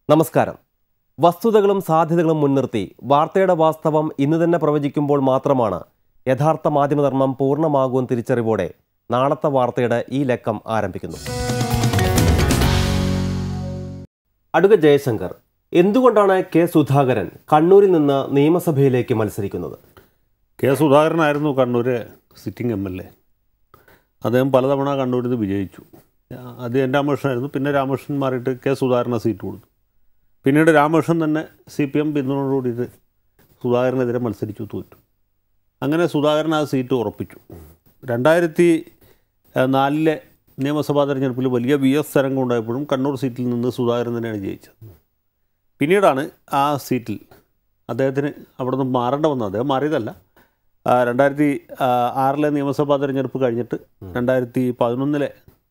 നമസ്കാരം വസ്തുതകളും സാധ്യതകളും മുൻനിർത്തി വാർത്തയുടെ വാസ്തവം ഇന്ന് തന്നെ പ്രവചിക്കുമ്പോൾ മാത്രമാണ് യഥാർത്ഥ മാധ്യമധർമ്മം പൂർണ്ണമാകുമെന്ന് തിരിച്ചറിവോടെ നാളത്തെ വാർത്തയുടെ ഈ ലക്കം ആരംഭിക്കുന്നു അടുക ജയശങ്കർ എന്തുകൊണ്ടാണ് കെ സുധാകരൻ കണ്ണൂരിൽ നിന്ന് നിയമസഭയിലേക്ക് മത്സരിക്കുന്നത് കെ സുധാകരനായിരുന്നു Kannur sitting M L A അദ്ദേഹം പലതവണ കണ്ണൂരിൽ നിന്ന് വിജയിച്ചു ആദ്യം എൻ രാമകൃഷ്ണനായിരുന്നു പിന്നെ രാമകൃഷ്ണൻ മാറിയിട്ട് കെ സുധാകരനെ സീറ്റ് കൊടുത്തു പിന്നീട് രാമകൃഷ്ണൻ തന്നെ സി പി എം പിന്തുണയോടുകൂടിയിട്ട് സുധാകരനെതിരെ മത്സരിച്ചു തോറ്റു അങ്ങനെ സുധാകരൻ ആ സീറ്റ് ഉറപ്പിച്ചു രണ്ടായിരത്തി ഏഹ്, നാലിലെ നിയമസഭാ തെരഞ്ഞെടുപ്പിൽ വലിയ വി എസ് തരംഗം ഉണ്ടായപ്പോഴും കണ്ണൂർ സീറ്റിൽ നിന്ന് സുധാകരൻ തന്നെയാണ് ജയിച്ചത് പിന്നീടാണ് ആ സീറ്റിൽ അദ്ദേഹത്തിന് അവിടെ നിന്ന് മാറേണ്ട വന്നത് അദ്ദേഹം മാറിയതല്ല ആ, രണ്ടായിരത്തി ആ, ആറിലെ നിയമസഭാ തെരഞ്ഞെടുപ്പ് കഴിഞ്ഞിട്ട് രണ്ടായിരത്തി പതിനൊന്നിലെ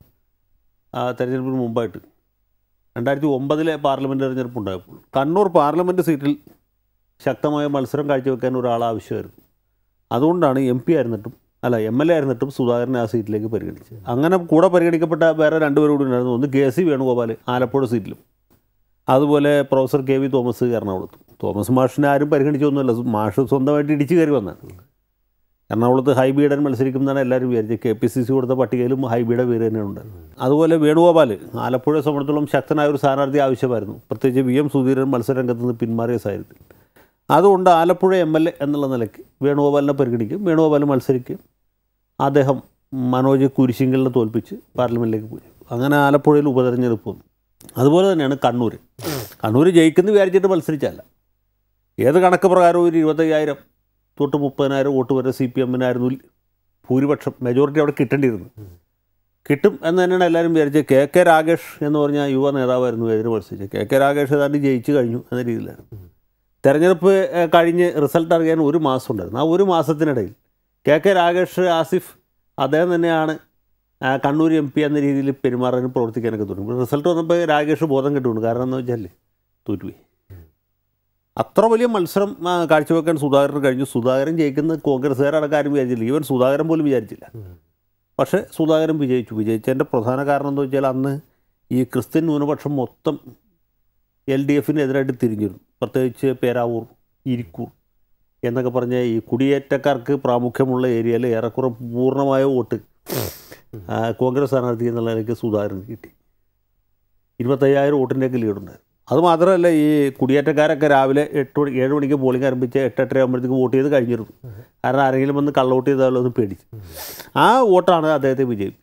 ആ, തെരഞ്ഞെടുപ്പിന് മുമ്പായിട്ട് രണ്ടായിരത്തി ഒമ്പതിലെ പാർലമെൻറ്റ് തെരഞ്ഞെടുപ്പ് ഉണ്ടായപ്പോൾ കണ്ണൂർ പാർലമെൻറ്റ് സീറ്റിൽ ശക്തമായ മത്സരം കാഴ്ചവെക്കാൻ ഒരാൾ ആവശ്യമായിരുന്നു അതുകൊണ്ടാണ് എം പി ആയിരുന്നിട്ടും അല്ല എം എൽ എ ആയിരുന്നിട്ടും സുധാകരനെ ആ സീറ്റിലേക്ക് പരിഗണിച്ചത് അങ്ങനെ കൂടെ പരിഗണിക്കപ്പെട്ട വേറെ രണ്ടുപേരും കൂടി ഉണ്ടായിരുന്നു ഒന്ന് കെ സി വേണുഗോപാൽ ആലപ്പുഴ സീറ്റിലും അതുപോലെ പ്രൊഫസർ കെ വി തോമസ് എറണാകുളത്തും തോമസ് മാഷിനെ ആരും പരിഗണിച്ചൊന്നുമല്ല മാഷ് സ്വന്തമായിട്ട് ഇടിച്ചു കയറി വന്നതാണ് എറണാകുളത്ത് ഹൈബീഡൻ മത്സരിക്കുന്നതാണ് എല്ലാവരും വിചാരിച്ചത് കെ പി സി സി കൊടുത്ത പട്ടികയിലും ഹൈബീഡ പേര് തന്നെയാണ് ഉണ്ടായിരുന്നത് അതുപോലെ വേണുഗോപാൽ ആലപ്പുഴയെ സംബന്ധിച്ചിടത്തോളം ശക്തനായ ഒരു സ്ഥാനാർത്ഥി ആവശ്യമായിരുന്നു പ്രത്യേകിച്ച് വി എം സുധീരൻ മത്സരരംഗത്ത് നിന്ന് പിന്മാറിയ സാഹചര്യത്തിൽ അതുകൊണ്ട് ആലപ്പുഴ എം എൽ എ എന്നുള്ള നിലയ്ക്ക് വേണുഗോപാലിനെ പരിഗണിക്കും വേണുഗോപാൽ മത്സരിക്കും അദ്ദേഹം മനോജ് കുരിശിങ്കലിനെ തോൽപ്പിച്ച് പാർലമെൻറ്റിലേക്ക് പോയി അങ്ങനെ ആലപ്പുഴയിൽ ഉപതെരഞ്ഞെടുപ്പ് വന്നു അതുപോലെ തന്നെയാണ് കണ്ണൂർ കണ്ണൂർ ജയിക്കുന്ന വിചാരിച്ചിട്ട് മത്സരിച്ചല്ല ഏത് കണക്ക് പ്രകാരവും ഒരു ഇരുപത്തയ്യായിരം തൊട്ട് മുപ്പതിനായിരം വോട്ട് വരെ സി പി എമ്മിനായിരുന്നു ഭൂരിപക്ഷം മെജോറിറ്റി അവിടെ കിട്ടേണ്ടിയിരുന്നു കിട്ടും എന്ന് തന്നെയാണ് എല്ലാവരും വിചാരിച്ചത് കെ കെ രാഗേഷ് എന്ന് പറഞ്ഞ യുവ നേതാവായിരുന്നു എതിര് മത്സരിച്ചത് കെ കെ രാഗേഷ് ഏതാണ്ട് ജയിച്ചു കഴിഞ്ഞു എന്ന രീതിയിലായിരുന്നു തെരഞ്ഞെടുപ്പ് ഏഹ്, കഴിഞ്ഞ് റിസൾട്ട് അറിയാൻ ഒരു മാസം ഉണ്ടായിരുന്നു ആ ഒരു മാസത്തിനിടയിൽ കെ കെ രാഗേഷ് ആസിഫ് അദ്ദേഹം തന്നെയാണ് ആ, കണ്ണൂർ എം പി എന്ന രീതിയിൽ പെരുമാറാനും പ്രവർത്തിക്കാനൊക്കെ തുടങ്ങി റിസൾട്ട് വന്നപ്പോൾ രാഗേഷ് ബോധം കിട്ടുന്നു കാരണം എന്ന് വെച്ചാൽ തോറ്റുപോയി അത്ര വലിയ മത്സരം ആ, കാഴ്ചവെക്കാൻ സുധാകരൻ കഴിഞ്ഞു സുധാകരൻ ജയിക്കുന്ന കോൺഗ്രസ്സുകാരടക്കം ആരും വിചാരിച്ചില്ല ഈവൻ സുധാകരൻ പോലും വിചാരിച്ചില്ല പക്ഷേ സുധാകരൻ വിജയിച്ചു വിജയിച്ചതിൻ്റെ പ്രധാന കാരണം എന്താ വെച്ചാൽ അന്ന് ഈ ക്രിസ്ത്യൻ ന്യൂനപക്ഷം മൊത്തം എൽ ഡി എഫിനെതിരായിട്ട് തിരിഞ്ഞിരുന്നു പ്രത്യേകിച്ച് പേരാവൂർ ഇരിക്കൂർ എന്നൊക്കെ പറഞ്ഞ ഈ കുടിയേറ്റക്കാർക്ക് പ്രാമുഖ്യമുള്ള ഏരിയയിൽ ഏറെക്കുറെ പൂർണ്ണമായ വോട്ട് ആ, കോൺഗ്രസ് സ്ഥാനാർത്ഥി എന്നുള്ള നിലയ്ക്ക് സുധാകരൻ കിട്ടി ഇരുപത്തയ്യായിരം വോട്ടിൻ്റെയൊക്കെ ലീഡുണ്ടായിരുന്നു അത് മാത്രമല്ല ഈ കുടിയേറ്റക്കാരൊക്കെ രാവിലെ എട്ട് മണി ഏഴ് മണിക്ക് പോളിംഗ് ആരംഭിച്ച് എട്ട് എട്ടര ആകുമ്പോഴത്തേക്ക് വോട്ട് ചെയ്ത് കഴിഞ്ഞിരുന്നു കാരണം ആരെങ്കിലും വന്ന് കള്ള വോട്ട് ചെയ്താലോ എന്ന് പേടിച്ച് ആ വോട്ടാണ് അദ്ദേഹത്തെ വിജയിപ്പിച്ചത്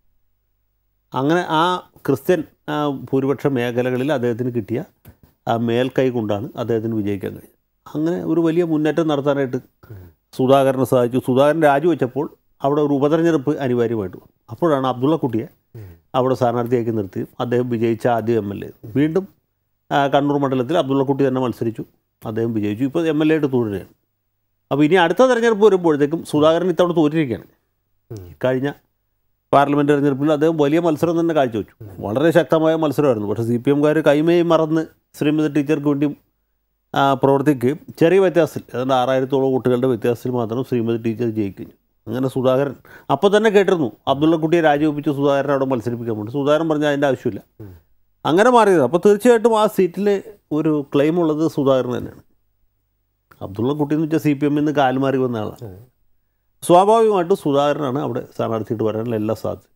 അങ്ങനെ ആ ക്രിസ്ത്യൻ ആ, ഭൂരിപക്ഷ മേഖലകളിൽ അദ്ദേഹത്തിന് കിട്ടിയ ആ മേൽക്കൈ കൊണ്ടാണ് അദ്ദേഹത്തിന് വിജയിക്കാൻ കഴിഞ്ഞത് അങ്ങനെ ഒരു വലിയ മുന്നേറ്റം നടത്താനായിട്ട് സുധാകരന് സാധിച്ചു സുധാകരൻ രാജിവെച്ചപ്പോൾ അവിടെ ഒരു ഉപതെരഞ്ഞെടുപ്പ് അനിവാര്യമായിട്ട് വന്നു അപ്പോഴാണ് അബ്ദുള്ള കുട്ടിയെ അവിടെ സ്ഥാനാർത്ഥിയാക്കി നിർത്തി അദ്ദേഹം വിജയിച്ച ആദ്യ എം എൽ എ വീണ്ടും ആ, കണ്ണൂർ മണ്ഡലത്തിൽ അബ്ദുള്ളക്കുട്ടി തന്നെ മത്സരിച്ചു അദ്ദേഹം വിജയിച്ചു ഇപ്പോൾ എം എൽ എ ആയിട്ട് തുടരുകയാണ് അപ്പോൾ ഇനി അടുത്ത തെരഞ്ഞെടുപ്പ് വരുമ്പോഴത്തേക്കും സുധാകരൻ ഇത്തവണ തോറ്റിരിക്കുകയാണ് കഴിഞ്ഞ പാർലമെൻറ്റ് തെരഞ്ഞെടുപ്പിൽ അദ്ദേഹം വലിയ മത്സരം തന്നെ കാഴ്ചവെച്ചു വളരെ ശക്തമായ മത്സരമായിരുന്നു പക്ഷേ സി പി എംകാർ കൈമയെ മറന്ന് ശ്രീമതി ടീച്ചർക്ക് വേണ്ടി ആ, പ്രവർത്തിക്കുകയും ചെറിയ വ്യത്യാസത്തിൽ ഏതാണ്ട് ആറായിരത്തോളം വോട്ടുകളുടെ വ്യത്യാസത്തിൽ മാത്രം ശ്രീമതി ടീച്ചർ ജയിക്കുന്നു അങ്ങനെ സുധാകരൻ അപ്പോൾ തന്നെ കേട്ടിരുന്നു അബ്ദുള്ളക്കുട്ടിയെ രാജിവെപ്പിച്ച് സുധാകരൻ അവിടെ മത്സരിപ്പിക്കാൻ വേണ്ടി സുധാകരൻ പറഞ്ഞാൽ അതിൻ്റെ ആവശ്യമില്ല അങ്ങനെ മാറിയത് അപ്പോൾ തീർച്ചയായിട്ടും ആ സീറ്റിൽ ഒരു ക്ലെയിം ഉള്ളത് സുധാകരൻ തന്നെയാണ് അബ്ദുള്ളക്കുട്ടി എന്ന് വെച്ചാൽ സി പി എമ്മിൽ നിന്ന് കാലുമാറി വന്ന ആളാണ് സ്വാഭാവികമായിട്ടും സുധാകരനാണ് അവിടെ സ്ഥാനാർത്ഥിയായിട്ട് വരാനുള്ള എല്ലാ സാധ്യത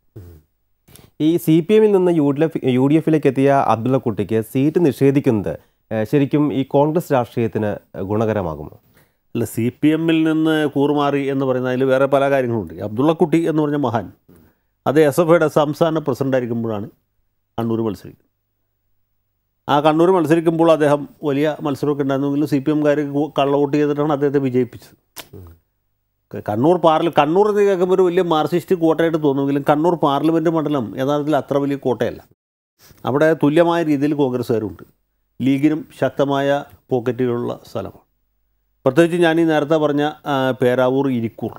ഈ സി പി എമ്മിൽ നിന്ന് U D F U D എഫിലേക്ക് എത്തിയ അബ്ദുള്ളക്കുട്ടിക്ക് സീറ്റ് നിഷേധിക്കുന്നത് ഏഹ്, ശരിക്കും ഈ കോൺഗ്രസ് രാഷ്ട്രീയത്തിന് ഗുണകരമാകുമോ അല്ല സി പി എമ്മിൽ നിന്ന് കൂറുമാറി എന്ന് പറയുന്ന അതിൽ വേറെ പല കാര്യങ്ങളുണ്ട് അബ്ദുള്ളക്കുട്ടി എന്ന് പറഞ്ഞ മഹാൻ അത് എസ് എഫ് ഐയുടെ സംസ്ഥാന പ്രസിഡൻ്റായിരിക്കുമ്പോഴാണ് കണ്ണൂർ മത്സരിക്കുന്നത് ആ കണ്ണൂർ മത്സരിക്കുമ്പോൾ അദ്ദേഹം വലിയ മത്സരമൊക്കെ ഉണ്ടായിരുന്നെങ്കിലും സി പി എംകാർ കള്ളവോട്ട് ചെയ്തിട്ടാണ് അദ്ദേഹത്തെ വിജയിപ്പിച്ചത് കണ്ണൂർ പാർല കണ്ണൂർ എന്ന് കേൾക്കുമ്പോൾ ഒരു വലിയ മാർക്സിസ്റ്റ് കോട്ടയായിട്ട് തോന്നുമെങ്കിലും കണ്ണൂർ പാർലമെൻറ്റ് മണ്ഡലം യഥാർത്ഥത്തിൽ അത്ര വലിയ കോട്ടയല്ല അവിടെ തുല്യമായ രീതിയിൽ കോൺഗ്രസ്സുകാരുണ്ട് ലീഗിനും ശക്തമായ പോക്കറ്റുകളുള്ള സ്ഥലമാണ് പ്രത്യേകിച്ച് ഞാൻ ഈ നേരത്തെ പറഞ്ഞ ആ, പേരാവൂർ ഇരിക്കൂർ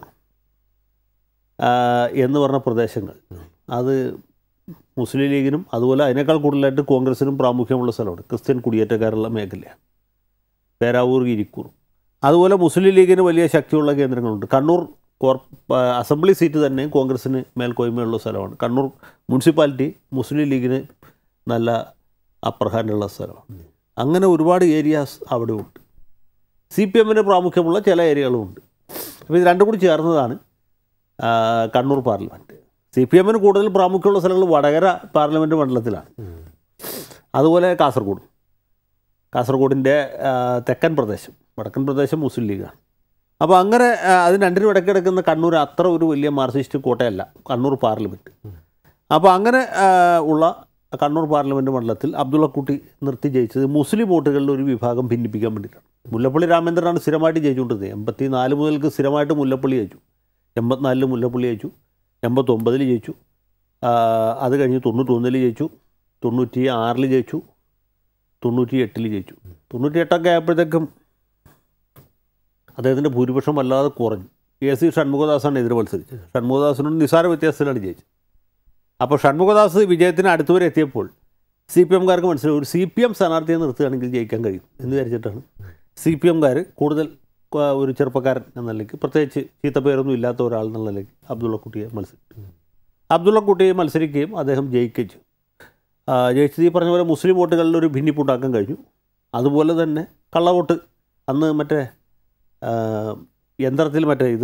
ആ, എന്ന് പറഞ്ഞ പ്രദേശങ്ങൾ അത് മുസ്ലിം ലീഗിനും അതുപോലെ അതിനേക്കാൾ കൂടുതലായിട്ട് കോൺഗ്രസിനും പ്രാമുഖ്യമുള്ള സ്ഥലമാണ് ക്രിസ്ത്യൻ കുടിയേറ്റക്കാരുള്ള മേഖലയാണ് പേരാവൂർ ഇരിക്കൂർ അതുപോലെ മുസ്ലിം ലീഗിന് വലിയ ശക്തിയുള്ള കേന്ദ്രങ്ങളുണ്ട് കണ്ണൂർ കോർ ആ, അസംബ്ലി സീറ്റ് തന്നെ കോൺഗ്രസിന് മേൽക്കോയ്മയുള്ള സ്ഥലമാണ് കണ്ണൂർ മുനിസിപ്പാലിറ്റി മുസ്ലിം ലീഗിന് നല്ല അപ്പർ ഹാൻഡുള്ള സ്ഥലമാണ് അങ്ങനെ ഒരുപാട് ഏരിയാസ് അവിടെ ഉണ്ട് സി പി എമ്മിന് പ്രാമുഖ്യമുള്ള ചില ഏരിയകളും ഉണ്ട് അപ്പോൾ ഇത് രണ്ടും കൂടി ചേർന്നതാണ് ആ, കണ്ണൂർ പാർലമെൻറ്റ് സി പി എമ്മിന് കൂടുതൽ പ്രാമുഖ്യമുള്ള സ്ഥലങ്ങൾ വടകര പാർലമെൻറ്റ് മണ്ഡലത്തിലാണ് അതുപോലെ കാസർഗോഡ് കാസർഗോഡിൻ്റെ ആ, തെക്കൻ പ്രദേശം വടക്കൻ പ്രദേശം മുസ്ലിം ലീഗാണ് അപ്പോൾ അങ്ങനെ ആ, അതിന് രണ്ടിനും ഇടയ്ക്ക് കിടക്കുന്ന കണ്ണൂർ അത്ര ഒരു വലിയ മാർക്സിസ്റ്റ് കോട്ടയല്ല കണ്ണൂർ പാർലമെൻറ്റ് അപ്പോൾ അങ്ങനെ ആ, ഉള്ള കണ്ണൂർ പാർലമെൻറ്റ് മണ്ഡലത്തിൽ അബ്ദുള്ളക്കുട്ടി നിർത്തി ജയിച്ചത് മുസ്ലിം വോട്ടുകളിൽ ഒരു വിഭാഗം ഭിന്നിപ്പിക്കാൻ വേണ്ടിയിട്ടാണ് മുല്ലപ്പള്ളി രാമേന്ദ്രനാണ് സ്ഥിരമായിട്ട് ജയിച്ചുകൊണ്ടിരുന്നത് എൺപത്തി നാല് മുതൽക്ക് സ്ഥിരമായിട്ട് മുല്ലപ്പള്ളി ജയിച്ചു എൺപത്തിനാലിൽ മുല്ലപ്പള്ളി ജയിച്ചു എൺപത്തൊമ്പതിൽ ജയിച്ചു ആ, അത് കഴിഞ്ഞ് തൊണ്ണൂറ്റൊന്നിൽ ജയിച്ചു തൊണ്ണൂറ്റി ആറിൽ ജയിച്ചു തൊണ്ണൂറ്റി എട്ടിൽ ജയിച്ചു തൊണ്ണൂറ്റി എട്ടൊക്കെ ആയപ്പോഴത്തേക്കും അദ്ദേഹത്തിൻ്റെ ഭൂരിപക്ഷം വല്ലാതെ കുറഞ്ഞു എ സി ഷൺമുഖദാസാണ് എതിരെ മത്സരിച്ചത് ഷൺമുഖദാസിനോട് നിസാര വ്യത്യാസത്തിലാണ് ജയിച്ചത് അപ്പോൾ ഷൺമുഖദാസ് വിജയത്തിന് അടുത്തുവരെ എത്തിയപ്പോൾ സി പി എംകാർക്ക് മനസ്സിലായി ഒരു സി പി എം സ്ഥാനാർത്ഥിയെ നിർത്തുകയാണെങ്കിൽ ജയിക്കാൻ കഴിയും എന്ന് വിചാരിച്ചിട്ടാണ് സി പി എംകാർ കൂടുതൽ ആ, ഒരു ചെറുപ്പക്കാരൻ എന്ന നിലയ്ക്ക് പ്രത്യേകിച്ച് ചീത്തപ്പേരൊന്നും ഇല്ലാത്ത ഒരാൾ എന്നുള്ള നിലയ്ക്ക് അബ്ദുള്ളക്കുട്ടിയെ മത്സരിച്ചു അബ്ദുള്ളക്കുട്ടിയെ മത്സരിക്കുകയും അദ്ദേഹം ജയിക്കുകയും ചെയ്തു ആ, ജയിച്ചത് ഈ പറഞ്ഞ പോലെ മുസ്ലിം വോട്ടുകളിൽ ഒരു ഭിന്നിപ്പുണ്ടാക്കാൻ കഴിഞ്ഞു അതുപോലെ തന്നെ കള്ളവോട്ട് അന്ന് മറ്റേ ആ, യന്ത്രത്തിൽ മറ്റേ ഇത്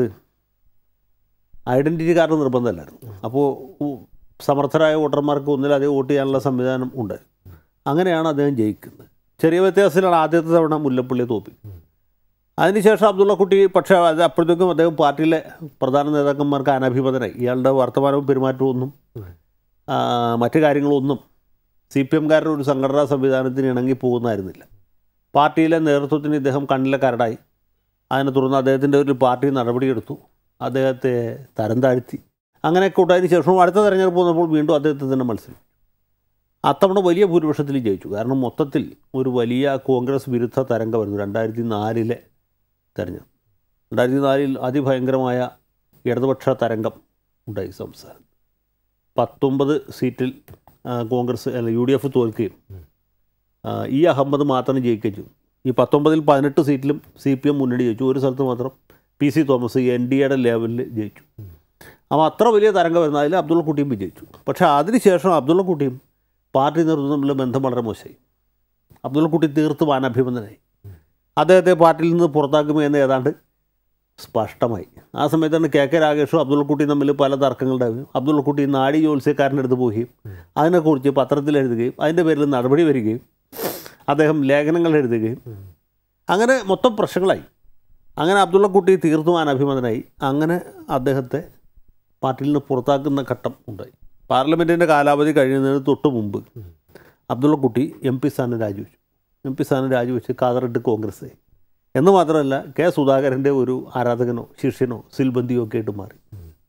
ഐഡൻറ്റിറ്റി കാർഡ് നിർബന്ധമല്ലായിരുന്നു അപ്പോൾ ഉ- സമർത്ഥരായ വോട്ടർമാർക്ക് ഒന്നിലധികം വോട്ട് ചെയ്യാനുള്ള സംവിധാനം ഉണ്ട് അങ്ങനെയാണ് അദ്ദേഹം ജയിക്കുന്നത് ചെറിയ വ്യത്യാസത്തിലാണ് ആദ്യത്തെ തവണ മുല്ലപ്പള്ളിയെ തോപ്പി അതിനുശേഷം അബ്ദുള്ളക്കുട്ടി പക്ഷേ അത് അപ്പോഴത്തേക്കും അദ്ദേഹം പാർട്ടിയിലെ പ്രധാന നേതാക്കന്മാർക്ക് അനഭിമതനായി ഇയാളുടെ വർത്തമാനവും പെരുമാറ്റവും ഒന്നും ആ, മറ്റു കാര്യങ്ങളൊന്നും സി പി എംകാരുടെ ഒരു സംഘടനാ സംവിധാനത്തിന് ഇണങ്ങി പോകുന്നതായിരുന്നില്ല പാർട്ടിയിലെ നേതൃത്വത്തിന് ഇദ്ദേഹം കണ്ണിലെ കരടായി അതിനെ തുടർന്ന് അദ്ദേഹത്തിൻ്റെ ഒരു പാർട്ടി നടപടിയെടുത്തു അദ്ദേഹത്തെ തരം താഴ്ത്തി അങ്ങനെയൊക്കെ ഉണ്ടായതിനു ശേഷവും അടുത്ത തെരഞ്ഞെടുപ്പ് വന്നപ്പോൾ വീണ്ടും അദ്ദേഹത്തെ തന്നെ മത്സരിച്ചു അത്തവണ വലിയ ഭൂരിപക്ഷത്തിൽ ജയിച്ചു കാരണം മൊത്തത്തിൽ ഒരു വലിയ കോൺഗ്രസ് വിരുദ്ധ തരംഗമായിരുന്നു രണ്ടായിരത്തി നാലിലെ തെരഞ്ഞെടുപ്പ് രണ്ടായിരത്തി നാലിൽ അതിഭയങ്കരമായ ഇടതുപക്ഷ തരംഗം ഉണ്ടായി സംസ്ഥാനം പത്തൊമ്പത് സീറ്റിൽ ആ, കോൺഗ്രസ് അല്ല യു ഡി എഫ് തോൽക്കുകയും ആ, ഈ അഹമ്മദ് മാത്രം ജയിക്കുകയും ചെയ്തു ഈ പത്തൊമ്പതിൽ പതിനെട്ട് സീറ്റിലും സി പി എം മുന്നണി ജയിച്ചു ഒരു സ്ഥലത്ത് മാത്രം P C Thomas N D എയുടെ ലെവലിൽ ജയിച്ചു അപ്പോൾ അത്ര വലിയ തരംഗം വരുന്ന അതിൽ അബ്ദുള്ള കുട്ടിയും വിജയിച്ചു പക്ഷേ അതിനുശേഷം അബ്ദുള്ള കുട്ടിയും പാർട്ടി നേതൃത്വം തമ്മിലുള്ള ബന്ധം വളരെ മോശമായി അബ്ദുള്ള കുട്ടി തീർത്തും അനഭിമതനായി അദ്ദേഹത്തെ പാർട്ടിയിൽ നിന്ന് പുറത്താക്കുമോ എന്ന് ഏതാണ്ട് സ്പഷ്ടമായി ആ സമയത്താണ് കെ കെ രാഗേഷും അബ്ദുള്ളക്കുട്ടിയും തമ്മിൽ പല തർക്കങ്ങളുണ്ടാവുകയും അബ്ദുള്ളക്കുട്ടി നാടി ജോത്സ്യക്കാരൻ്റെ അടുത്ത് പോവുകയും അതിനെക്കുറിച്ച് പത്രത്തിൽ എഴുതുകയും അതിൻ്റെ പേരിൽ നടപടി വരികയും അദ്ദേഹം ലേഖനങ്ങൾ എഴുതുകയും അങ്ങനെ മൊത്തം പ്രശ്നങ്ങളായി അങ്ങനെ അബ്ദുള്ളക്കുട്ടി തീർത്തും അനഭിമതനായി അങ്ങനെ അദ്ദേഹത്തെ പാർട്ടിയിൽ നിന്ന് പുറത്താക്കുന്ന ഘട്ടം ഉണ്ടായി പാർലമെൻറ്റിൻ്റെ കാലാവധി കഴിയുന്നതിന് തൊട്ട് മുമ്പ് അബ്ദുള്ളക്കുട്ടി എം പി സ്ഥാനം രാജിവെച്ചു എം പി സ്ഥാനം രാജിവെച്ച് കാതറിട്ട് കോൺഗ്രസ് എന്ന് മാത്രമല്ല കെ സുധാകരൻ്റെ ഒരു ആരാധകനോ ശിഷ്യനോ സിൽബന്തിയോ ഒക്കെ ആയിട്ട് മാറി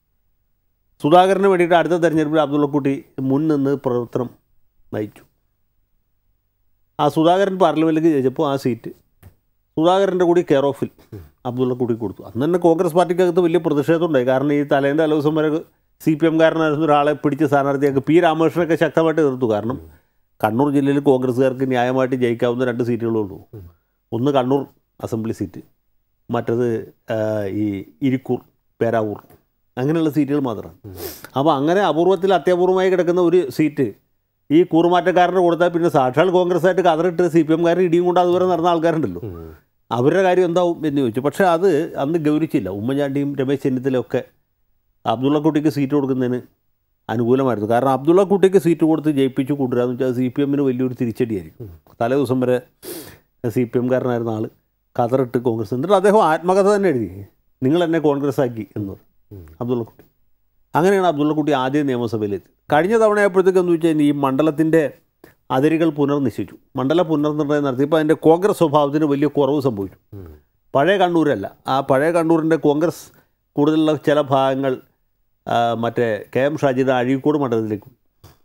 സുധാകരന് വേണ്ടിയിട്ട് അടുത്ത തെരഞ്ഞെടുപ്പിൽ അബ്ദുള്ളക്കുട്ടി മുൻ നിന്ന് പ്രവർത്തനം നയിച്ചു ആ സുധാകരൻ പാർലമെൻറ്റിലേക്ക് ജയിച്ചപ്പോൾ ആ സീറ്റ് സുധാകരൻ്റെ കൂടി കെയർ ഓഫിൽ അബ്ദുള്ളക്കുട്ടി കൊടുത്തു അന്ന് തന്നെ കോൺഗ്രസ് പാർട്ടിക്കകത്ത് വലിയ പ്രതിഷേധം ഉണ്ടായി കാരണം ഈ തലേൻ്റെ തലേ ദിവസം വരെ സി പി എംകാരനായിരുന്ന ഒരാളെ പിടിച്ച് സ്ഥാനാർത്ഥിയാക്കി പി രാമകൃഷ്ണനൊക്കെ ശക്തമായിട്ട് എതിർത്തു കാരണം കണ്ണൂർ ജില്ലയിൽ കോൺഗ്രസ്സുകാർക്ക് ന്യായമായിട്ട് ജയിക്കാവുന്ന രണ്ട് സീറ്റുകളേ ഉള്ളൂ ഒന്ന് കണ്ണൂർ അസംബ്ലി സീറ്റ് മറ്റത് ആ, ഈ ഇരിക്കൂർ പേരാവൂർ അങ്ങനെയുള്ള സീറ്റുകൾ മാത്രമാണ് അപ്പോൾ അങ്ങനെ അപൂർവത്തിൽ അത്യപൂർവമായി കിടക്കുന്ന ഒരു സീറ്റ് ഈ കൂറുമാറ്റക്കാരന് കൊടുത്താൽ പിന്നെ സാക്ഷാൽ കോൺഗ്രസ് ആയിട്ട് കതറിട്ട് സി പി എംകാർ ഇടിയും കൊണ്ട് അതുവരെ നടന്ന ആൾക്കാരുണ്ടല്ലോ അവരുടെ കാര്യം എന്താവും എന്ന് ചോദിച്ചു പക്ഷേ അത് അന്ന് ഗൗരിച്ചില്ല ഉമ്മൻചാണ്ടിയും രമേശ് ചെന്നിത്തലയും ഒക്കെ അബ്ദുള്ള കുട്ടിക്ക് സീറ്റ് കൊടുക്കുന്നതിന് അനുകൂലമായിരുന്നു കാരണം അബ്ദുള്ള കുട്ടിക്ക് സീറ്റ് കൊടുത്ത് ജയിപ്പിച്ചു കൊണ്ടുവരാന്ന് വെച്ചാൽ സി പി എമ്മിന് വലിയൊരു തിരിച്ചടിയായിരിക്കും തലേ ദിവസം വരെ സി പി എംകാരനായിരുന്ന ആൾ കതറിട്ട് കോൺഗ്രസ് എന്നിട്ട് അദ്ദേഹം ആത്മകഥ തന്നെ എഴുതി നിങ്ങൾ എന്നെ കോൺഗ്രസ് ആക്കി എന്ന് പറഞ്ഞു അബ്ദുള്ള കുട്ടി അങ്ങനെയാണ് അബ്ദുള്ള കുട്ടി ആദ്യം നിയമസഭയിലെത്തി കഴിഞ്ഞ തവണ ആയപ്പോഴത്തേക്ക് എന്ന് വെച്ചാൽ ഈ മണ്ഡലത്തിൻ്റെ അതിരുകൾ പുനർനിശ്ചയിച്ചു മണ്ഡല പുനർനിർണ്ണയം നടത്തിയപ്പോൾ അതിൻ്റെ കോൺഗ്രസ് സ്വഭാവത്തിന് വലിയ കുറവ് സംഭവിച്ചു പഴയ കണ്ണൂരല്ല ആ പഴയ കണ്ണൂരിൻ്റെ കോൺഗ്രസ് കൂടുതലുള്ള ചില ഭാഗങ്ങൾ ആ, മറ്റേ കെ എം ഷാജിയുടെ അഴീക്കോട് മണ്ഡലത്തിലേക്ക് പോയി.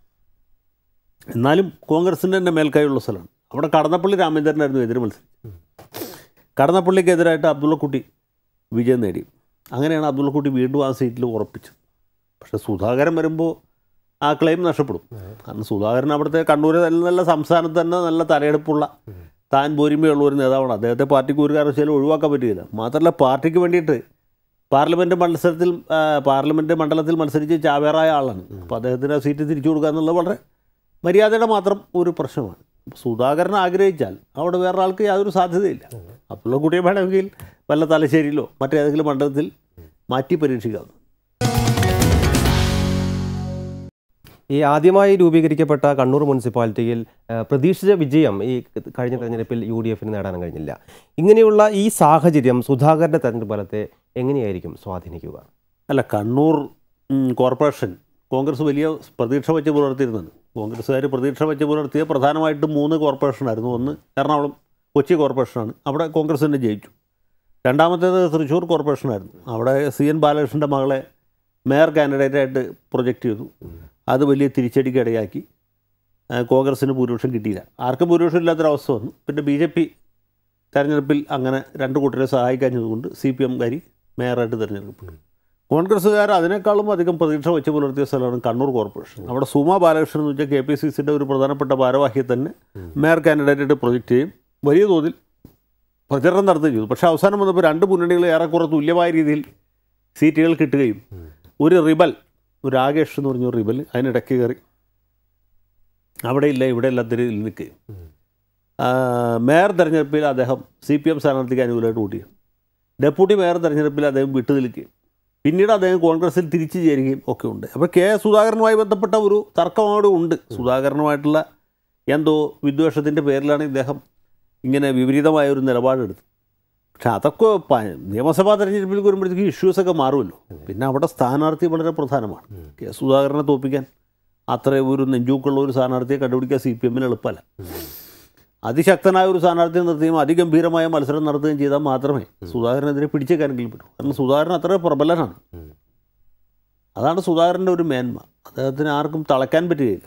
എന്നാലും കോൺഗ്രസിൻ്റെ തന്നെ മേൽക്കൈയുള്ള സ്ഥലമാണ് അവിടെ കടന്നപ്പള്ളി രാമേന്ദ്രനായിരുന്നു എതിരെ മത്സരം കടന്നപ്പള്ളിക്കെതിരായിട്ട് അബ്ദുള്ളക്കുട്ടി വിജയം നേടി അങ്ങനെയാണ് അബ്ദുള്ളക്കുട്ടി വീണ്ടും ആ സീറ്റിൽ ഉറപ്പിച്ചത് പക്ഷേ സുധാകരൻ വരുമ്പോൾ ആ ക്ലെയിം നഷ്ടപ്പെടും കാരണം സുധാകരൻ അവിടുത്തെ കണ്ണൂർ നല്ല നല്ല സംസ്ഥാനത്ത് തന്നെ നല്ല തലയെടുപ്പുള്ള താൻ പോരിമയുള്ള ഒരു നേതാവാണ് അദ്ദേഹത്തെ പാർട്ടിക്ക് ഒരു കാരണവശാലും ഒഴിവാക്കാൻ പറ്റുകയില്ല മാത്രമല്ല പാർട്ടിക്ക് വേണ്ടിയിട്ട് പാർലമെൻറ്റ് മത്സരത്തിൽ ആ, പാർലമെൻറ്റ് മണ്ഡലത്തിൽ മത്സരിച്ച് ചാവേറായ ആളാണ് അപ്പോൾ അദ്ദേഹത്തിന് ആ സീറ്റ് തിരിച്ചു കൊടുക്കുക എന്നുള്ളത് വളരെ മര്യാദയുടെ മാത്രം ഒരു പ്രശ്നമാണ് സുധാകരൻ ആഗ്രഹിച്ചാൽ അവിടെ വേറെ ആൾക്ക് യാതൊരു സാധ്യതയില്ല അബ്ദുള്ള കുട്ടിയെ വേണമെങ്കിൽ വല്ല തലശ്ശേരിയിലോ മറ്റേതെങ്കിലും മണ്ഡലത്തിൽ മാറ്റി പരീക്ഷിക്കാം ഈ ആദ്യമായി രൂപീകരിക്കപ്പെട്ട കണ്ണൂർ മുനിസിപ്പാലിറ്റിയിൽ ആ, പ്രതീക്ഷിച്ച വിജയം ഈ കഴിഞ്ഞ തെരഞ്ഞെടുപ്പിൽ യു ഡി എഫിന് നേടാൻ കഴിഞ്ഞില്ല ഇങ്ങനെയുള്ള ഈ സാഹചര്യം സുധാകരന്റെ തെരഞ്ഞെടുപ്പ് ഫലത്തെ എങ്ങനെയായിരിക്കും സ്വാധീനിക്കുക അല്ല കണ്ണൂർ ഉം, കോർപ്പറേഷൻ കോൺഗ്രസ് വലിയ പ്രതീക്ഷ വെച്ച് പുലർത്തിയിരുന്നുണ്ട് കോൺഗ്രസ്സുകാർ പ്രതീക്ഷ വെച്ച് പുലർത്തിയ പ്രധാനമായിട്ടും മൂന്ന് കോർപ്പറേഷനായിരുന്നു ഒന്ന് എറണാകുളം കൊച്ചി കോർപ്പറേഷനാണ് അവിടെ കോൺഗ്രസ് തന്നെ ജയിച്ചു രണ്ടാമത്തേത് തൃശ്ശൂർ കോർപ്പറേഷനായിരുന്നു അവിടെ സി എൻ ബാലകൃഷ്ണൻ്റെ മകളെ മേയർ കാൻഡിഡേറ്റായിട്ട് പ്രൊജക്റ്റ് ചെയ്തു അത് വലിയ തിരിച്ചടിക്ക് ഇടയാക്കി ആ, കോൺഗ്രസ്സിന് ഭൂരിപക്ഷം കിട്ടിയില്ല ആർക്കും ഭൂരിപക്ഷം ഇല്ലാത്തൊരവസ്ഥ വന്നു പിന്നെ ബി ജെ പി തെരഞ്ഞെടുപ്പിൽ അങ്ങനെ രണ്ട് കൂട്ടരെ സഹായിക്കാഞ്ഞതുകൊണ്ട് സി പി എംകാരി മേയറായിട്ട് തിരഞ്ഞെടുക്കപ്പെട്ടു കോൺഗ്രസ്സുകാർ അതിനേക്കാളും അധികം പ്രതീക്ഷ വെച്ച് പുലർത്തിയ സ്ഥലമാണ് കണ്ണൂർ കോർപ്പറേഷൻ അവിടെ സുമ ബാലകൃഷ്ണൻ എന്ന് വെച്ചാൽ കെ പി സി സിയുടെ ഒരു പ്രധാനപ്പെട്ട ഭാരവാഹിയെ തന്നെ മേയർ കാൻഡിഡേറ്റായിട്ട് പ്രൊജക്റ്റ് ചെയ്യും വലിയ തോതിൽ പ്രചരണം നടത്തുകയും ചെയ്തു പക്ഷേ അവസാനം വന്നപ്പോൾ രണ്ട് മുന്നണികൾ ഏറെക്കുറെ തുല്യമായ രീതിയിൽ സീറ്റുകൾ കിട്ടുകയും ഒരു റിബൽ ഒരു രാകേഷ് എന്ന് പറഞ്ഞ ഒരു റിബൽ അതിനിടയ്ക്ക് കയറി അവിടെ ഇല്ല ഇവിടെ ഇല്ലാത്തൊരു നിൽക്കുകയും ആ, മേയർ തെരഞ്ഞെടുപ്പിൽ അദ്ദേഹം സി പി എം സ്ഥാനാർത്ഥിക്ക് അനുകൂലമായിട്ട് വോട്ട് ഡെപ്യൂട്ടി മേയർ തെരഞ്ഞെടുപ്പിൽ അദ്ദേഹം വിട്ടു നിൽക്കുകയും പിന്നീട് അദ്ദേഹം കോൺഗ്രസിൽ തിരിച്ചു ചേരുകയും ഒക്കെ ഉണ്ട് അപ്പോൾ കെ സുധാകരനുമായി ബന്ധപ്പെട്ട ഒരു തർക്കം അവിടെ ഉണ്ട് സുധാകരനുമായിട്ടുള്ള എന്തോ വിദ്വേഷത്തിൻ്റെ പേരിലാണ് ഇദ്ദേഹം ഇങ്ങനെ വിപരീതമായ ഒരു നിലപാടെടുത്തത് പക്ഷെ അതൊക്കെ പ- നിയമസഭാ തെരഞ്ഞെടുപ്പിൽ വരുമ്പോഴത്തേക്ക് ഇഷ്യൂസൊക്കെ മാറുമല്ലോ പിന്നെ അവിടെ സ്ഥാനാർത്ഥി വളരെ പ്രധാനമാണ് കെ സുധാകരനെ തോൽപ്പിക്കാൻ അത്ര ഒരു നെഞ്ചൂക്കുള്ള ഒരു സ്ഥാനാർത്ഥിയെ കണ്ടുപിടിക്കാൻ സി പി എമ്മിന് എളുപ്പമല്ല അതിശക്തനായ ഒരു സ്ഥാനാർത്ഥിയെ നിർത്തുകയും അതിഗംഭീരമായ മത്സരം നടത്തുകയും ചെയ്താൽ മാത്രമേ സുധാകരനെതിരെ പിടിച്ചേക്കാനെങ്കിലും പറ്റൂ കാരണം സുധാകരൻ അത്ര പ്രബലനാണ് അതാണ് സുധാകരൻ്റെ ഒരു മേന്മ അദ്ദേഹത്തിന് ആർക്കും തളയ്ക്കാൻ പറ്റുകയില്ല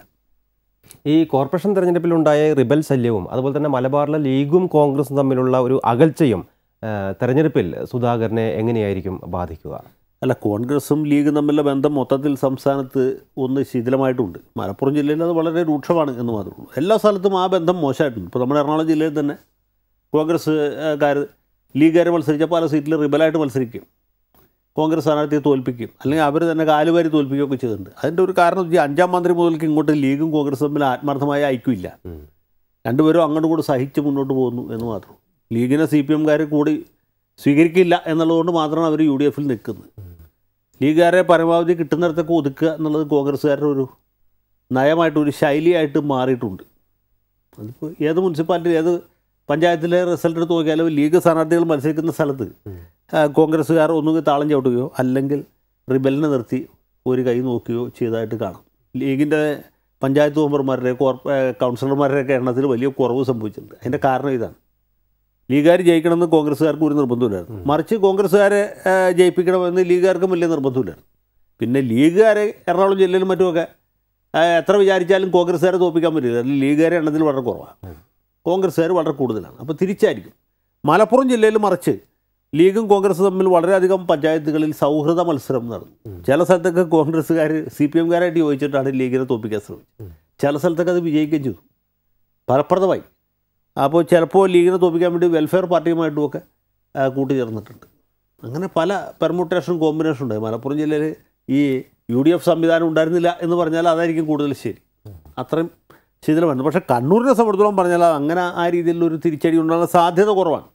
ഈ കോർപ്പറേഷൻ തെരഞ്ഞെടുപ്പിലുണ്ടായ റിബൽ ശല്യവും അതുപോലെ തന്നെ മലബാറിലെ ലീഗും കോൺഗ്രസും തമ്മിലുള്ള ഒരു അകൽച്ചയും ആ, തെരഞ്ഞെടുപ്പിൽ സുധാകരനെ എങ്ങനെയായിരിക്കും ബാധിക്കുക അല്ല കോൺഗ്രസും ലീഗും തമ്മിലുള്ള ബന്ധം മൊത്തത്തിൽ സംസ്ഥാനത്ത് ഒന്ന് ശിഥിലമായിട്ടുണ്ട് മലപ്പുറം ജില്ലയിൽ അത് വളരെ രൂക്ഷമാണ് എന്ന് മാത്രമേ ഉള്ളൂ എല്ലാ സ്ഥലത്തും ആ ബന്ധം മോശമായിട്ടുണ്ട് ഇപ്പോൾ നമ്മുടെ എറണാകുളം ജില്ലയിൽ തന്നെ കോൺഗ്രസ്സുകാർ ലീഗുകാർ മത്സരിച്ച പല സീറ്റിൽ റിബലായിട്ട് മത്സരിക്കും കോൺഗ്രസ് സ്ഥാനാർത്ഥിയെ തോൽപ്പിക്കും അല്ലെങ്കിൽ അവർ തന്നെ കാലുവാരി തോൽപ്പിക്കുകയൊക്കെ ചെയ്തിട്ടുണ്ട് അതിൻ്റെ ഒരു കാരണം വെച്ചാൽ അഞ്ചാം മന്ത്രി മുതൽക്ക് ഇങ്ങോട്ട് ലീഗും കോൺഗ്രസും തമ്മിൽ ആത്മാർത്ഥമായ ഐക്യമില്ല രണ്ടുപേരും അങ്ങോട്ടും കൂടി സഹിച്ച് മുന്നോട്ട് പോകുന്നു എന്ന് മാത്രം ലീഗിനെ സി പി എംകാർ കൂടി സ്വീകരിക്കില്ല എന്നുള്ളതുകൊണ്ട് മാത്രമാണ് അവർ യു ഡി എഫിൽ നിൽക്കുന്നത് ലീഗുകാരെ പരമാവധി കിട്ടുന്നിടത്തൊക്കെ ഒതുക്കുക എന്നുള്ളത് കോൺഗ്രസ്സുകാരുടെ ഒരു നയമായിട്ട് ഒരു ശൈലിയായിട്ട് മാറിയിട്ടുണ്ട് അതിപ്പോൾ ഏത് മുനിസിപ്പാലിറ്റി ഏത് പഞ്ചായത്തിലെ റിസൾട്ട് എടുത്ത് നോക്കിയാലും ലീഗ് സ്ഥാനാർത്ഥികൾ മത്സരിക്കുന്ന സ്ഥലത്ത് ആ, കോൺഗ്രസ്സുകാർ ഒന്നുകിൽ താളം ചവിട്ടുകയോ അല്ലെങ്കിൽ റിബലിനെ നിർത്തി ഒരു കൈ നോക്കുകയോ ചെയ്തതായിട്ട് കാണാം ലീഗിൻ്റെ പഞ്ചായത്ത് മെമ്പർമാരുടെ കോർപ്പ കൗൺസിലർമാരുടെയൊക്കെ എണ്ണത്തിൽ വലിയ കുറവ് സംഭവിച്ചിട്ടുണ്ട് അതിൻ്റെ കാരണം ഇതാണ് ലീഗുകാർ ജയിക്കണമെന്ന് കോൺഗ്രസ്സുകാർക്ക് ഒരു നിർബന്ധമില്ലായിരുന്നു മറിച്ച് കോൺഗ്രസ്സുകാരെ ആ, ജയിപ്പിക്കണമെന്ന് ലീഗുകാർക്കും വലിയ നിർബന്ധമില്ലായിരുന്നു പിന്നെ ലീഗുകാരെ എറണാകുളം ജില്ലയിലും മറ്റുമൊക്കെ ആ, എത്ര വിചാരിച്ചാലും കോൺഗ്രസ്സുകാരെ തോൽപ്പിക്കാൻ പറ്റില്ല അല്ലെങ്കിൽ ലീഗുകാരെ എണ്ണത്തിൽ വളരെ കുറവാണ് കോൺഗ്രസ്സുകാർ വളരെ കൂടുതലാണ് അപ്പോൾ തിരിച്ചായിരിക്കും മലപ്പുറം ജില്ലയിൽ മറിച്ച് ലീഗും കോൺഗ്രസ് തമ്മിൽ വളരെയധികം പഞ്ചായത്തുകളിൽ സൗഹൃദ മത്സരം നടന്നു ചില സ്ഥലത്തൊക്കെ കോൺഗ്രസ്സുകാർ സി പി എംകാരായിട്ട് യോജിച്ചിട്ടാണ് ലീഗിനെ തോൽപ്പിക്കാൻ ശ്രമിച്ചത് ചില സ്ഥലത്തൊക്കെ അത് വിജയിക്കുകയും ചെയ്തു ഫലപ്രദമായി അപ്പോൾ ചിലപ്പോൾ ലീഗിനെ തോൽപ്പിക്കാൻ വേണ്ടി വെൽഫെയർ പാർട്ടിയുമായിട്ടുമൊക്കെ ആ, കൂട്ടുചേർന്നിട്ടുണ്ട് അങ്ങനെ പല പെർമുട്ടേഷൻ കോമ്പിനേഷൻ ഉണ്ട് മലപ്പുറം ജില്ലയിൽ ഈ യു ഡി എഫ് സംവിധാനം ഉണ്ടായിരുന്നില്ല എന്ന് പറഞ്ഞാൽ അതായിരിക്കും കൂടുതൽ ശരി അത്രയും ശിഥിലമാണ് പക്ഷേ കണ്ണൂരിനെ സംബന്ധിച്ചിടത്തോളം പറഞ്ഞാൽ അങ്ങനെ ആ രീതിയിലൊരു തിരിച്ചടി ഉണ്ടാകാൻ സാധ്യത കുറവാണ്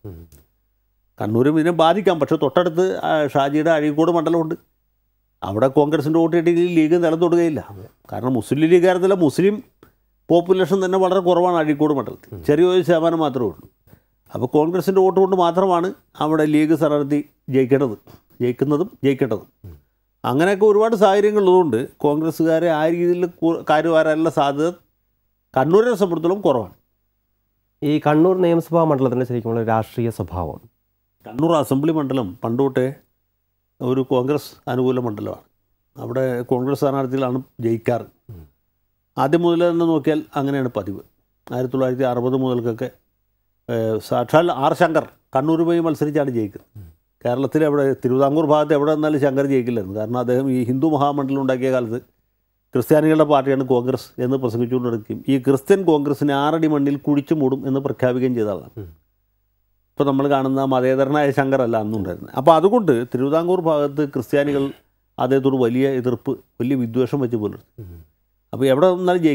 കണ്ണൂരും ഇതിനെ ബാധിക്കാം പക്ഷേ തൊട്ടടുത്ത് ആ, ഷാജിയുടെ അഴീക്കോട് മണ്ഡലമുണ്ട് അവിടെ കോൺഗ്രസിൻ്റെ വോട്ട് കിട്ടിയെങ്കിൽ ലീഗ് നിലതൊടുകയില്ല കാരണം മുസ്ലിം ലീഗുകാരത്തിലെ മുസ്ലിം പോപ്പുലേഷൻ തന്നെ വളരെ കുറവാണ് അഴീക്കോട് മണ്ഡലത്തിൽ ചെറിയൊരു ശതമാനം മാത്രമേ ഉള്ളൂ അപ്പോൾ കോൺഗ്രസിൻ്റെ വോട്ട് കൊണ്ട് മാത്രമാണ് അവിടെ ലീഗ് സ്ഥാനാർത്ഥി ജയിക്കേണ്ടത് ജയിക്കുന്നതും ജയിക്കേണ്ടതും അങ്ങനെയൊക്കെ ഒരുപാട് സാഹചര്യങ്ങളുള്ളതുകൊണ്ട് കോൺഗ്രസ്സുകാരെ ആ രീതിയിൽ കു- കാര്യം വരാനുള്ള സാധ്യത കണ്ണൂരിനെ സംബന്ധിച്ചിടത്തോളം കുറവാണ് ഈ കണ്ണൂർ നിയമസഭാ മണ്ഡലത്തിൻ്റെ ശരിക്കുമുള്ള രാഷ്ട്രീയ സ്വഭാവം കണ്ണൂർ അസംബ്ലി മണ്ഡലം പണ്ടുതൊട്ടേ ഒരു കോൺഗ്രസ് അനുകൂല മണ്ഡലമാണ് അവിടെ കോൺഗ്രസ് സ്ഥാനാർത്ഥികളാണ് ജയിക്കാറ് ആദ്യം മുതൽ തന്നെ നോക്കിയാൽ അങ്ങനെയാണ് പതിവ് ആയിരത്തി തൊള്ളായിരത്തി അറുപത് മുതൽക്കൊക്കെ ഏഹ്, സാക്ഷാൽ ആർ ശങ്കർ കണ്ണൂർ പോയി മത്സരിച്ചാണ് ജയിക്കുന്നത് കേരളത്തിലെ എവിടെ തിരുവിതാംകൂർ ഭാഗത്ത് എവിടെ നിന്നാലും ശങ്കർ ജയിക്കില്ലായിരുന്നു കാരണം അദ്ദേഹം ഈ ഹിന്ദു മഹാമണ്ഡലം ഉണ്ടാക്കിയ കാലത്ത് ക്രിസ്ത്യാനികളുടെ പാർട്ടിയാണ് കോൺഗ്രസ് എന്ന് പ്രസംഗിച്ചുകൊണ്ട് നടക്കുകയും ഈ ക്രിസ്ത്യൻ കോൺഗ്രസിനെ ആറടി മണ്ണിൽ കുഴിച്ചു മൂടും എന്ന് പ്രഖ്യാപിക്കുകയും ചെയ്ത ആളാണ് ഇപ്പോൾ നമ്മൾ കാണുന്ന മതേതരനായ ശങ്കറല്ല അന്നുണ്ടായിരുന്നത് അപ്പോൾ അതുകൊണ്ട് തിരുവിതാംകൂർ ഭാഗത്ത് ക്രിസ്ത്യാനികൾ അദ്ദേഹത്തോട് വലിയ എതിർപ്പ് വലിയ വിദ്വേഷം വെച്ച് പുലർത്തി അപ്പോൾ എവിടെ നിന്നാലും ജയിക്കില്ല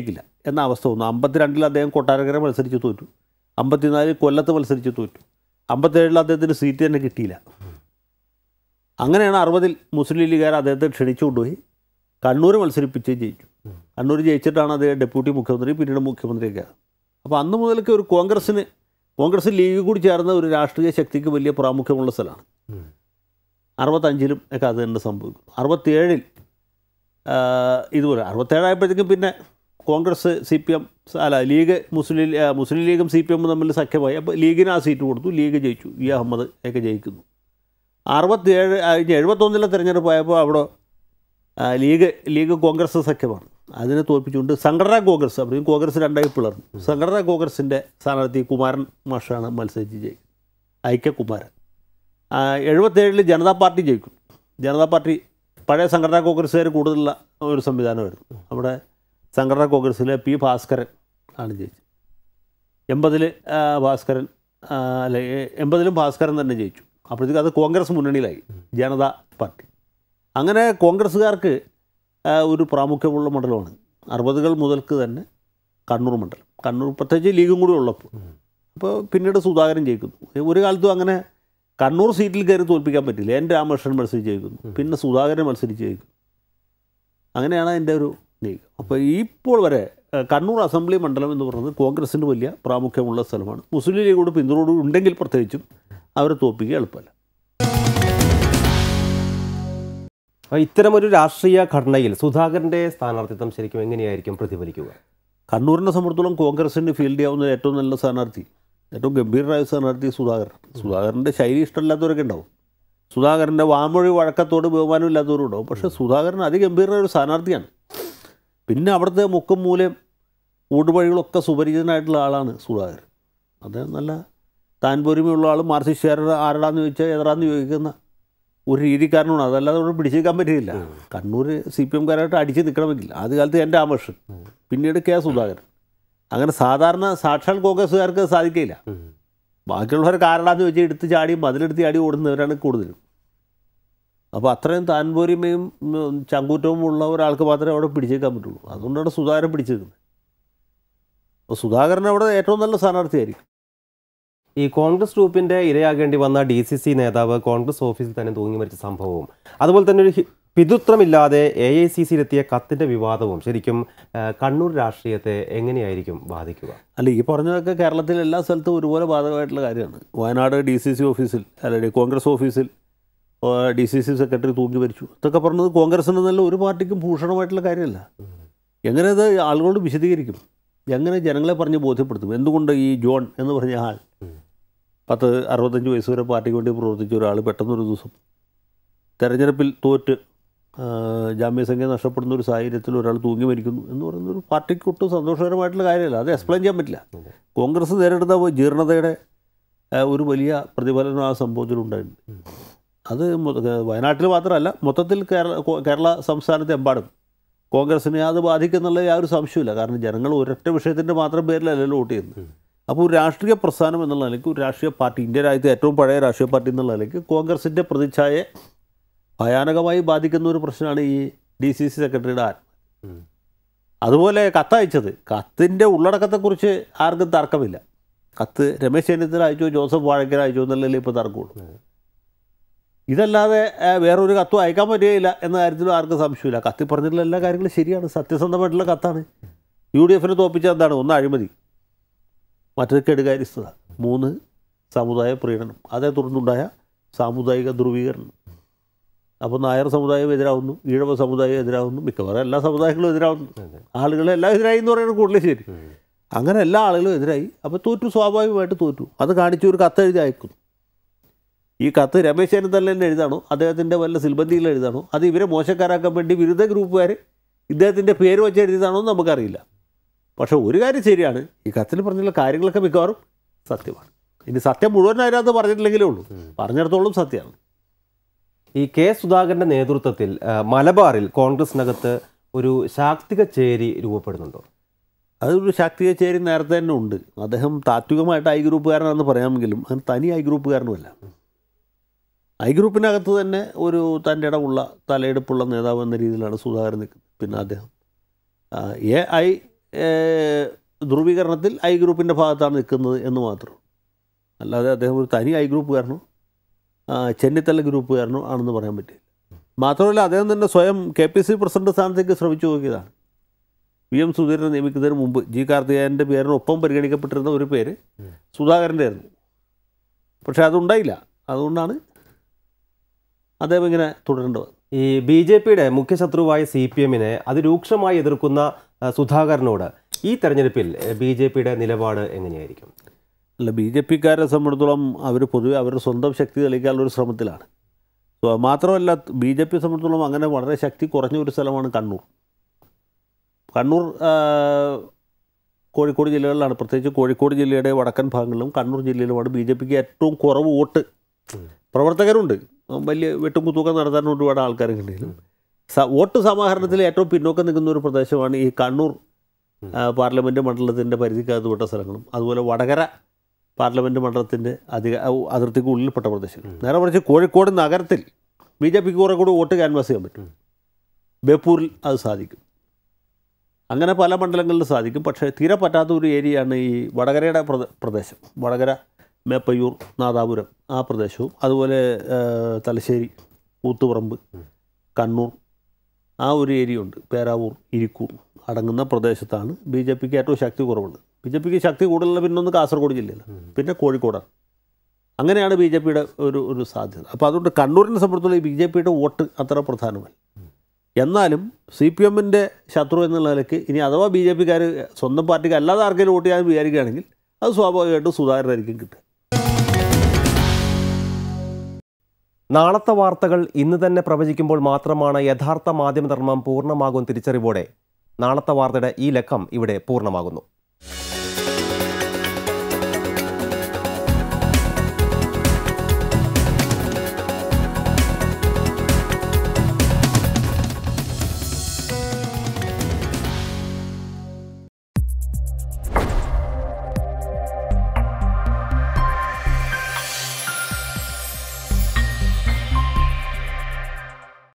എന്ന അവസ്ഥ വന്നു അമ്പത്തിരണ്ടിൽ അദ്ദേഹം കൊട്ടാരക്കര മത്സരിച്ച് തോറ്റു അമ്പത്തിനാലിൽ കൊല്ലത്ത് മത്സരിച്ച് തോറ്റു അമ്പത്തേഴിൽ അദ്ദേഹത്തിന് സീറ്റ് തന്നെ കിട്ടിയില്ല അങ്ങനെയാണ് അറുപതിൽ മുസ്ലിം ലീഗുകാർ അദ്ദേഹത്തെ ക്ഷണിച്ചു കൊണ്ടുപോയി കണ്ണൂർ മത്സരിപ്പിച്ച് ജയിച്ചു കണ്ണൂർ ജയിച്ചിട്ടാണ് അദ്ദേഹം ഡെപ്യൂട്ടി മുഖ്യമന്ത്രി പിന്നീട് മുഖ്യമന്ത്രിയൊക്കെ ആയത്. അപ്പോൾ അന്ന് മുതലൊക്കെ ഒരു കോൺഗ്രസ്സിന് കോൺഗ്രസ് ലീഗ് കൂടി ചേർന്ന ഒരു രാഷ്ട്രീയ ശക്തിക്ക് വലിയ പ്രാമുഖ്യമുള്ള സ്ഥലമാണ് അറുപത്തഞ്ചിലും ഒക്കെ അത് തന്നെ സംഭവിക്കും അറുപത്തിയേഴിൽ ഇതുപോലെ അറുപത്തേഴായപ്പോഴത്തേക്കും പിന്നെ കോൺഗ്രസ് സി പി എം അല്ല ലീഗ് മുസ്ലിം ലീ- ആ, മുസ്ലിം ലീഗും സി പി എമ്മും തമ്മിൽ സഖ്യമായി അപ്പോൾ ലീഗിന് ആ സീറ്റ് കൊടുത്തു ലീഗ് ജയിച്ചു ഇ അഹമ്മദ് ഒക്കെ ജയിക്കുന്നു അറുപത്തിയേഴ് കഴിഞ്ഞ് എഴുപത്തൊന്നിലെ തിരഞ്ഞെടുപ്പ് ആയപ്പോൾ അവിടെ ആ, ലീഗ് ലീഗ് കോൺഗ്രസ് സഖ്യമാണ് അതിനെ തോൽപ്പിച്ചുകൊണ്ട് സംഘടനാ കോൺഗ്രസ് അപ്പോഴും കോൺഗ്രസ് രണ്ടായി പിളർന്നു സംഘടനാ കോൺഗ്രസിൻ്റെ സ്ഥാനാർത്ഥി കുമാരൻ മാഷാണ് മത്സരിച്ച് ജയിക്കുന്നത് ഐക്യകുമാരൻ ആ, എഴുപത്തേഴിൽ ജനതാ പാർട്ടി ജയിക്കും ജനതാ പാർട്ടി പഴയ സംഘടനാ കോൺഗ്രസ്സുകാർ കൂടുതലുള്ള ഒരു സംവിധാനമായിരുന്നു അവിടെ സംഘടനാ കോൺഗ്രസ്സിലെ പി ഭാസ്കരൻ ആണ് ജയിച്ചത് എൺപതിൽ ഭാസ്കരൻ ആ, അല്ല എ- എൺപതിലും ഭാസ്കരൻ തന്നെ ജയിച്ചു അപ്പോഴത്തേക്ക് അത് കോൺഗ്രസ് മുന്നണിയിലായി ജനതാ പാർട്ടി അങ്ങനെ കോൺഗ്രസ്സുകാർക്ക് ആ, ഒരു പ്രാമുഖ്യമുള്ള മണ്ഡലമാണ് അറുപതുകൾ മുതൽക്ക് തന്നെ കണ്ണൂർ മണ്ഡലം കണ്ണൂർ പ്രത്യേകിച്ച് ലീഗും കൂടി ഉള്ളപ്പോൾ അപ്പോൾ പിന്നീട് സുധാകരൻ ജയിക്കുന്നു ഒരു കാലത്തും അങ്ങനെ കണ്ണൂർ സീറ്റിൽ കയറി തോൽപ്പിക്കാൻ പറ്റില്ല എൻ രാമകൃഷ്ണൻ മത്സരിച്ച് ജയിക്കുന്നു പിന്നെ സുധാകരൻ മത്സരിച്ച് ജയിക്കുന്നു അങ്ങനെയാണ് അതിൻ്റെ ഒരു നീക്കം അപ്പോൾ ഇപ്പോൾ വരെ ഏഹ്, കണ്ണൂർ അസംബ്ലി മണ്ഡലം എന്ന് പറയുന്നത് കോൺഗ്രസിന് വലിയ പ്രാമുഖ്യമുള്ള സ്ഥലമാണ് മുസ്ലിം ലീഗോട് പിന്തുണയോട് ഉണ്ടെങ്കിൽ പ്രത്യേകിച്ചും അവരെ തോൽപ്പിക്കുക എളുപ്പമല്ല അപ്പോൾ ഇത്തരമൊരു രാഷ്ട്രീയ ഘടനയിൽ സുധാകരന്റെ സ്ഥാനാർത്ഥിത്വം ശരിക്കും എങ്ങനെയായിരിക്കും പ്രതിഫലിക്കുക കണ്ണൂരിനെ സംബന്ധിച്ചിടത്തോളം കോൺഗ്രസിന് ഫീൽഡ് ചെയ്യാവുന്ന ഏറ്റവും നല്ല സ്ഥാനാർത്ഥി ഏറ്റവും ഗംഭീരമായ സ്ഥാനാർത്ഥി സുധാകരൻ സുധാകരൻ്റെ ശൈലി ഇഷ്ടമില്ലാത്തവരൊക്കെ ഉണ്ടാവും സുധാകരൻ്റെ വാമൊഴി വഴക്കത്തോട് ബഹുമാനം ഇല്ലാത്തവരും ഉണ്ടാവും പക്ഷേ സുധാകരൻ അതിഗംഭീരമായ ഒരു സ്ഥാനാർത്ഥിയാണ് പിന്നെ അവിടുത്തെ മുക്കും മൂലയും ഊടുവഴികളൊക്കെ സുപരിചിതനായിട്ടുള്ള ആളാണ് സുധാകരൻ അദ്ദേഹം നല്ല താൻ പൊരുമയുള്ള ആൾ മാർസിസ്റ്റുകാരുടെ ആരടാന്ന് ചോദിച്ചാൽ എതിരാന്ന് ചോദിക്കുന്ന ഒരു രീതിക്കാരനാണ് അതല്ലാതെ അവിടെ പിടിച്ചേക്കാൻ പറ്റില്ല കണ്ണൂർ സി പി എംകാരായിട്ട് അടിച്ച് നിൽക്കണമെങ്കിൽ ആദ്യകാലത്ത് എൻ്റെ ആമർഷൻ പിന്നീട് കെ സുധാകരൻ അങ്ങനെ സാധാരണ സാക്ഷാൽ കോൺഗ്രസ്സുകാർക്ക് അത് സാധിക്കില്ല ബാക്കിയുള്ളവർ ആരടാന്ന് ചോദിച്ചാൽ എടുത്ത് ചാടി മതിലെടുത്ത് ചാടി ഓടുന്നവരാണ് കൂടുതലും അപ്പോൾ അത്രയും താൻപോരിമയും ഉം, ചങ്കൂറ്റവും ഉള്ള ഒരാൾക്ക് മാത്രമേ അവിടെ പിടിച്ചേക്കാൻ പറ്റുള്ളൂ അതുകൊണ്ടാണ് സുധാകരൻ പിടിച്ചേക്കുന്നത് അപ്പോൾ സുധാകരൻ അവിടെ ഏറ്റവും നല്ല സ്ഥാനാർത്ഥിയായിരിക്കും ഈ കോൺഗ്രസ് ഗ്രൂപ്പിന്റെ ഇരയാകേണ്ടി വന്ന ഡി സി സി നേതാവ് കോൺഗ്രസ് ഓഫീസിൽ തന്നെ തൂങ്ങി മരിച്ച സംഭവവും അതുപോലെ തന്നെ ഒരു ഹി- പിതുത്രമില്ലാതെ എ ഐ സി സിയിലെത്തിയ കത്തിന്റെ വിവാദവും ശരിക്കും ആ, കണ്ണൂർ രാഷ്ട്രീയത്തെ എങ്ങനെയായിരിക്കും ബാധിക്കുക അല്ല ഈ പറഞ്ഞതൊക്കെ കേരളത്തിൽ എല്ലാ സ്ഥലത്തും ഒരുപോലെ ബാധകമായിട്ടുള്ള കാര്യമാണ് വയനാട് ഡി സി സി ഓഫീസിൽ അല്ലെങ്കിൽ കോൺഗ്രസ് ഓഫീസിൽ ഡി സി സി സെക്രട്ടറി തൂങ്ങി മരിച്ചു ഇതൊക്കെ പറഞ്ഞത് കോൺഗ്രസിന് നല്ല ഒരു പാർട്ടിക്കും ഭൂഷണമായിട്ടുള്ള കാര്യമല്ല എങ്ങനെ ഇത് ആളുകളോട് വിശദീകരിക്കും എങ്ങനെ ജനങ്ങളെ പറഞ്ഞ് ബോധ്യപ്പെടുത്തും എന്തുകൊണ്ട് ഈ ജോൺ എന്ന് പറഞ്ഞ ആൾ പത്ത് അറുപത്തഞ്ച് വയസ്സ് വരെ പാർട്ടിക്ക് വേണ്ടി പ്രവർത്തിച്ച ഒരാൾ പെട്ടെന്നൊരു ദിവസം തെരഞ്ഞെടുപ്പിൽ തോറ്റ് ആ, ജാമ്യസംഖ്യ നഷ്ടപ്പെടുന്ന ഒരു സാഹചര്യത്തിൽ ഒരാൾ തൂങ്ങി മരിക്കുന്നു എന്ന് പറയുന്ന ഒരു പാർട്ടിക്ക് ഒട്ടും സന്തോഷകരമായിട്ടുള്ള കാര്യമല്ല അത് എക്സ്പ്ലെയിൻ ചെയ്യാൻ പറ്റില്ല കോൺഗ്രസ് നേരിടുന്ന ജീർണതയുടെ ആ, ഒരു വലിയ പ്രതിഫലനം ആ സംഭവത്തിലുണ്ടായിട്ടുണ്ട് അത് മൊ- വയനാട്ടിൽ മാത്രമല്ല മൊത്തത്തിൽ കേരള കോ- കേരള സംസ്ഥാനത്തെമ്പാടും കോൺഗ്രസിനെ അത് ബാധിക്കുന്നുള്ള യാതൊരു സംശയമില്ല കാരണം ജനങ്ങൾ ഒരൊറ്റ വിഷയത്തിൻ്റെ മാത്രം പേരിലല്ലല്ലോ വോട്ട് ചെയ്യുന്നത് അപ്പോൾ ഒരു രാഷ്ട്രീയ പ്രസ്ഥാനം എന്നുള്ള നിലയ്ക്ക് ഒരു രാഷ്ട്രീയ പാർട്ടി ഇന്ത്യ രാജ്യത്തെ ഏറ്റവും പഴയ രാഷ്ട്രീയ പാർട്ടി എന്നുള്ള നിലയ്ക്ക് കോൺഗ്രസിൻ്റെ പ്രതിച്ഛായയെ ഭയാനകമായി ബാധിക്കുന്ന ഒരു പ്രശ്നമാണ് ഈ ഡി സി സി സെക്രട്ടറിയുടെ ആത്മഹത്യ അതുപോലെ കത്തയച്ചത് കത്തിൻ്റെ ഉള്ളടക്കത്തെക്കുറിച്ച് ആർക്കും തർക്കമില്ല കത്ത് രമേശ് ചെന്നിത്തല അയച്ചോ ജോസഫ് വാഴക്കർ അയച്ചോ എന്നല്ലേ ഇപ്പോൾ തർക്കമുള്ളൂ ഇതല്ലാതെ ആ, വേറൊരു കത്തും അയക്കാൻ പറ്റുകയില്ല എന്ന കാര്യത്തിലും ആർക്കും സംശയമില്ല കത്തി പറഞ്ഞിട്ടുള്ള എല്ലാ കാര്യങ്ങളും ശരിയാണ് സത്യസന്ധമായിട്ടുള്ള കത്താണ് യു ഡി എഫിനെ തോപ്പിച്ച എന്താണ് ഒന്ന് അഴിമതി മറ്റത് കെടുകാര്യസ്ഥത മൂന്ന് സമുദായ പ്രീണനം അതേ തുടർന്നുണ്ടായ സാമുദായിക ധ്രുവീകരണം അപ്പോൾ നായർ സമുദായം എതിരാവുന്നു ഈഴവ സമുദായം എതിരാവുന്നു മിക്കവാറും എല്ലാ സമുദായങ്ങളും എതിരാവുന്നു ആളുകളെല്ലാം എതിരായി എന്ന് പറയുന്നത് കൂടുതൽ ശരി അങ്ങനെ എല്ലാ ആളുകളും എതിരായി അപ്പോൾ തോറ്റു സ്വാഭാവികമായിട്ട് തോറ്റു അത് കാണിച്ച് ഒരു കത്ത് എഴുതി അയക്കുന്നു ഈ കത്ത് രമേശ് ചെന്നിത്തല തന്നെ എഴുതാണോ അദ്ദേഹത്തിൻ്റെ വല്ല സിൽബന്തിയിൽ എഴുതാണോ അത് ഇവരെ മോശക്കാരാക്കാൻ വേണ്ടി വിരുദ്ധ ഗ്രൂപ്പുകാർ ഇദ്ദേഹത്തിൻ്റെ പേര് വെച്ച് എഴുതിയതാണോ എന്ന് നമുക്കറിയില്ല പക്ഷേ ഒരു കാര്യം ശരിയാണ് ഈ കത്തിൽ പറഞ്ഞുള്ള കാര്യങ്ങളൊക്കെ മിക്കവാറും സത്യമാണ് ഇനി സത്യം മുഴുവൻ അതിനകത്ത് പറഞ്ഞിട്ടില്ലെങ്കിലേ ഉള്ളൂ പറഞ്ഞിടത്തോളം സത്യമാണ് ഈ കെ സുധാകരന്റെ നേതൃത്വത്തിൽ ആ, മലബാറിൽ കോൺഗ്രസിനകത്ത് ഒരു ശാക്തിക ചേരി രൂപപ്പെടുന്നുണ്ടോ അതൊരു ശാക്തിക ചേരി നേരത്തെ തന്നെ ഉണ്ട് അദ്ദേഹം താത്വികമായിട്ട് ഐ ഗ്രൂപ്പുകാരനാണെന്ന് പറയാമെങ്കിലും അങ്ങനെ തനി ഐ ഗ്രൂപ്പുകാരനുമല്ല ഐ ഗ്രൂപ്പിനകത്ത് തന്നെ ഒരു തൻ്റെ ഇടമുള്ള തലയെടുപ്പുള്ള നേതാവ് എന്ന രീതിയിലാണ് സുധാകരൻ നിൽക്കുന്നത് പിന്നെ അദ്ദേഹം ആ, എ ഐ ഏഹ്, ധ്രുവീകരണത്തിൽ ഐ ഗ്രൂപ്പിൻ്റെ ഭാഗത്താണ് നിൽക്കുന്നത് എന്ന് മാത്രം അല്ലാതെ അദ്ദേഹം ഒരു തനി ഐ ഗ്രൂപ്പുകാരനോ ആ, ചെന്നിത്തല ഗ്രൂപ്പുകാരനോ ആണെന്ന് പറയാൻ പറ്റില്ല മാത്രമല്ല അദ്ദേഹം തന്നെ സ്വയം കെ പി സി പ്രസിഡന്റ് സ്ഥാനത്തേക്ക് ശ്രമിച്ചു നോക്കിയതാണ് വി എം സുധീരനെ നിയമിക്കുന്നതിന് മുമ്പ് ജി കാർത്തികേയൻ്റെ പേരിനൊപ്പം പരിഗണിക്കപ്പെട്ടിരുന്ന ഒരു പേര് സുധാകരൻ്റെ ആയിരുന്നു പക്ഷേ അതുണ്ടായില്ല അതുകൊണ്ടാണ് അദ്ദേഹം ഇങ്ങനെ തുടരേണ്ടത് ഈ ബി ജെ പിയുടെ മുഖ്യശത്രുവായ സി പി എമ്മിനെ അതിരൂക്ഷമായി എതിർക്കുന്ന ആ, സുധാകരനോട് ഈ തെരഞ്ഞെടുപ്പിൽ ബി ജെ പിയുടെ നിലപാട് എങ്ങനെയായിരിക്കും അല്ല ബി ജെ പിക്കാരെ സംബന്ധിച്ചിടത്തോളം അവർ പൊതുവെ അവരുടെ സ്വന്തം ശക്തി തെളിയിക്കാനുള്ള ഒരു ശ്രമത്തിലാണ് സോ, മാത്രമല്ല ബി ജെ പി സംബന്ധിച്ചിടത്തോളം അങ്ങനെ വളരെ ശക്തി കുറഞ്ഞ ഒരു സ്ഥലമാണ് കണ്ണൂർ കണ്ണൂർ ആ, കോഴിക്കോട് ജില്ലകളിലാണ് പ്രത്യേകിച്ച് കോഴിക്കോട് ജില്ലയുടെ വടക്കൻ ഭാഗങ്ങളിലും കണ്ണൂർ ജില്ലയിലുമാണ് ബി ജെ പിക്ക് ഏറ്റവും കുറവ് വോട്ട് ഉം. പ്രവർത്തകരുണ്ട് വലിയ വെട്ടും കുത്തുമൊക്കെ നടത്താൻ ഒരുപാട് ആൾക്കാരുണ്ടെങ്കിലും സ- വോട്ട് സമാഹരണത്തിൽ ഏറ്റവും പിന്നോക്കം നിൽക്കുന്ന ഒരു പ്രദേശമാണ് ഈ കണ്ണൂർ ആ, പാർലമെൻറ്റ് മണ്ഡലത്തിൻ്റെ പരിധിക്കകത്ത് വിട്ട സ്ഥലങ്ങളും അതുപോലെ വടകര പാർലമെൻറ്റ് മണ്ഡലത്തിൻ്റെ അധിക ഔ- അതിർത്തിക്ക് ഉള്ളിൽപ്പെട്ട പ്രദേശങ്ങൾ നേരെ മറിച്ച് കോഴിക്കോട് നഗരത്തിൽ ബി ജെ പിക്ക് കുറെ കൂടി വോട്ട് ക്യാൻവാസ് ചെയ്യാൻ പറ്റും ബേപ്പൂരിൽ അത് സാധിക്കും അങ്ങനെ പല മണ്ഡലങ്ങളിലും സാധിക്കും പക്ഷേ തീരെ പറ്റാത്ത ഒരു ഏരിയയാണ് ഈ വടകരയുടെ പ്രദ- പ്രദേശം വടകര മേപ്പയ്യൂർ നാദാപുരം ആ പ്രദേശവും അതുപോലെ ആ, തലശ്ശേരി കൂത്തുപറമ്പ് കണ്ണൂർ ആ ഒരു ഏരിയ ഉണ്ട് പേരാവൂർ ഇരിക്കൂർ അടങ്ങുന്ന പ്രദേശത്താണ് ബി ജെ പിക്ക് ഏറ്റവും ശക്തി കുറവുള്ളത് ബി ജെ പിക്ക് ശക്തി കൂടുതലുള്ള പിന്നെ ഒന്ന് കാസർഗോഡ് ജില്ലയിലാണ് പിന്നെ കോഴിക്കോടാണ് അങ്ങനെയാണ് ബി ജെ പിയുടെ ഒരു ഒരു സാധ്യത അപ്പോൾ അതുകൊണ്ട് കണ്ണൂരിനെ സംബന്ധിച്ചുള്ള ഈ ബി ജെ പിയുടെ വോട്ട് അത്ര പ്രധാനമല്ല എന്നാലും സി പി എമ്മിൻ്റെ ശത്രു എന്നുള്ള നിലയ്ക്ക് ഇനി അഥവാ ബി ജെ പിക്കാർ സ്വന്തം പാർട്ടിക്ക് അല്ലാതെ ആർക്കെങ്കിലും വോട്ട് ചെയ്യാൻ വിചാരിക്കുകയാണെങ്കിൽ അത് സ്വാഭാവികമായിട്ടും സുധാകരനായിരിക്കും കിട്ടുക നാളത്തെ വാർത്തകൾ ഇന്ന് തന്നെ പ്രവചിക്കുമ്പോൾ മാത്രമാണ് യഥാർത്ഥ മാധ്യമധർമ്മം പൂർണ്ണമാകും തിരിച്ചറിവോടെ നാളത്തെ വാർത്തയുടെ ഈ ലക്കം ഇവിടെ പൂർണ്ണമാകുന്നു